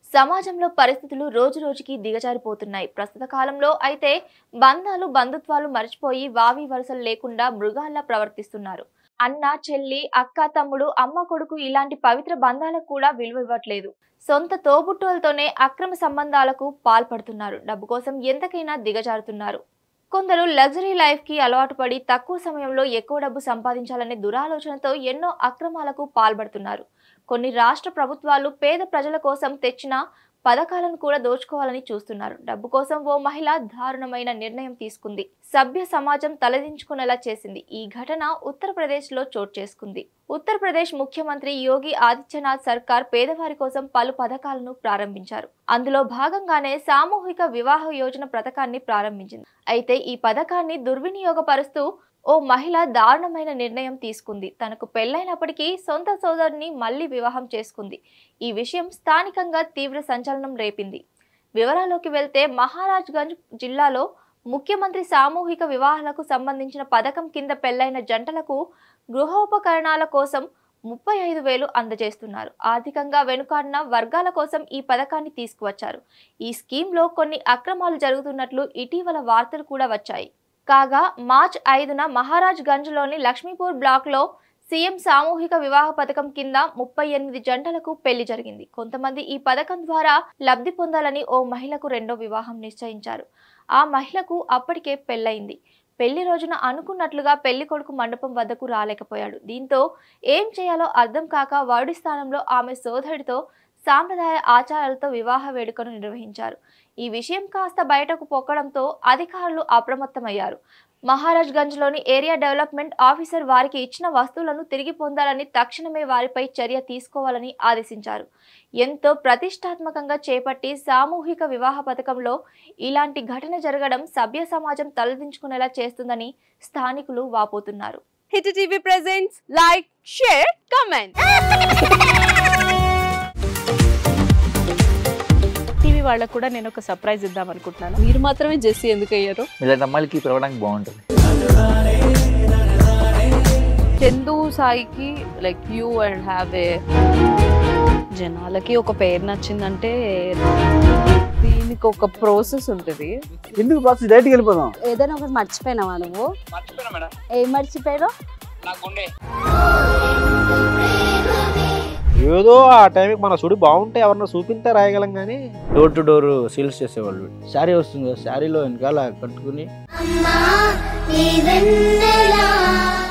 సమాజంలో పరిస్థితులు రోజు రోజుకి దిగజారిపోతున్నాయి ప్రస్తుత కాలంలో అయితే బంధాలు బంధుత్వాలు మర్చిపోయి వావి వరుసలు లేకుండా మృగాల్లా ప్రవర్తిస్తున్నారు అన్న చెల్లి అక్క తమ్ముడు అమ్మ కొడుకు ఇలాంటి పవిత్ర బంధాలకు కూడా విలువ ఇవ్వట్లేదు సొంత తోబుట్టువులతోనే అక్రమ సంబంధాలకు పాల్పడుతున్నారు డబ్బు కోసం ఎంతకైనా దిగజారుతున్నారు కొందరు లగ్జరీ లైఫ్ కి అలవాటు పడి తక్కువ సమయంలో ఎక్కువ డబ్బు సంపాదించాలనే దురాలోచనతో ఎన్నో అక్రమాలకు పాల్పడుతున్నారు కొన్ని రాష్ట్ర ప్రభుత్వాలు పేద ప్రజల కోసం తెచ్చిన పథకాలను కూడా దోచుకోవాలని చూస్తున్నారు డబ్బు కోసం ఓ మహిళ దారుణమైన నిర్ణయం తీసుకుంది సభ్య సమాజం తలదించుకునేలా చేసింది ఈ ఘటన ఉత్తరప్రదేశ్ లో చోటు చేసుకుంది ఉత్తరప్రదేశ్ ముఖ్యమంత్రి యోగి ఆదిత్యనాథ్ సర్కార్ పేదవారి కోసం పలు పథకాలను ప్రారంభించారు అందులో భాగంగానే సామూహిక వివాహ యోజన పథకాన్ని ప్రారంభించింది అయితే ఈ పథకాన్ని దుర్వినియోగపరుస్తూ ఓ మహిళ దారుణమైన నిర్ణయం తీసుకుంది తనకు పెళ్లైనప్పటికీ సొంత సోదరుని మళ్లీ వివాహం చేసుకుంది ఈ విషయం స్థానికంగా తీవ్ర సంచలనం రేపింది వివరాల్లోకి వెళ్తే మహారాజ్గంజ్ జిల్లాలో ముఖ్యమంత్రి సామూహిక వివాహాలకు సంబంధించిన పథకం కింద పెళ్లైన జంటలకు గృహోపకరణాల కోసం ముప్పై ఐదు వేలు అందజేస్తున్నారు ఆర్థికంగా వెనుకాడిన వర్గాల కోసం ఈ పథకాన్ని తీసుకువచ్చారు ఈ స్కీమ్లో కొన్ని అక్రమాలు జరుగుతున్నట్లు ఇటీవల వార్తలు కూడా వచ్చాయి కాగా మార్చ్ ఐదున మహారాజ్ గంజ్లోని లక్ష్మీపూర్ బ్లాక్లో సీఎం సామూహిక వివాహ పథకం కింద ముప్పై ఎనిమిది జంటలకు పెళ్లి జరిగింది కొంతమంది ఈ పథకం ద్వారా లబ్ధి పొందాలని ఓ మహిళకు రెండో వివాహం నిశ్చయించారు ఆ మహిళకు అప్పటికే పెళ్ళయింది పెళ్లి రోజున అనుకున్నట్లుగా పెళ్లి కొడుకు మండపం వద్దకు రాలేకపోయాడు దీంతో ఏం చేయాలో అర్థం కాక వాడి స్థానంలో ఆమె సోదరుడితో సాంప్రదాయ ఆచారాలతో వివాహ వేడుకను నిర్వహించారు ఈ విషయం కాస్త బయటకు పొక్కడంతో అధికారులు అప్రమత్తమయ్యారు మహారాజ్ గంజ్లోని ఏరియా డెవలప్మెంట్ ఆఫీసర్ వారికి ఇచ్చిన వస్తువులను తిరిగి పొందాలని తక్షణమే వారిపై చర్య తీసుకోవాలని ఆదేశించారు ఎంతో ప్రతిష్టాత్మకంగా చేపట్టి సామూహిక వివాహ పథకంలో ఇలాంటి ఘటన జరగడం సభ్య సమాజం తలదించుకునేలా చేస్తుందని స్థానికులు వాపోతున్నారు hit TV presents like share comment TV వాళ్ళకు కూడా నేను ఒక సర్ప్రైజ్ ఇద్దాం అనుకుంటున్నాను మీరు మాత్రమే జెస్సీ ఎందుకు అయ్యారు ఇలాంటి అమ్మాయిలకి పిలవడానికి బాగుంటుంది చందు సాయికి like you and have a జనాలకి ఒక పేరు నచ్చిందంటే దీనికి ఒక ప్రాసెస్ ఉంటుంది ఎందుకు ప్రాసెస్ డైరెక్ట్కి వెళ్ళిపోదాం ఏదైనా ఒకటి మర్చిపోయినావా నువ్వు ఏం మర్చిపోయావు ఏదో ఆ టైంకి మన సుడి బాగుంటే ఎవరన్నా చూపిస్తే రాయగలం కానీ డోర్ టు డోర్ సేల్స్ చేసేవాళ్ళు శారీ వస్తుంది కదా శారీలో వెనకాల కట్టుకుని అమ్మా నీ వెన్నెలా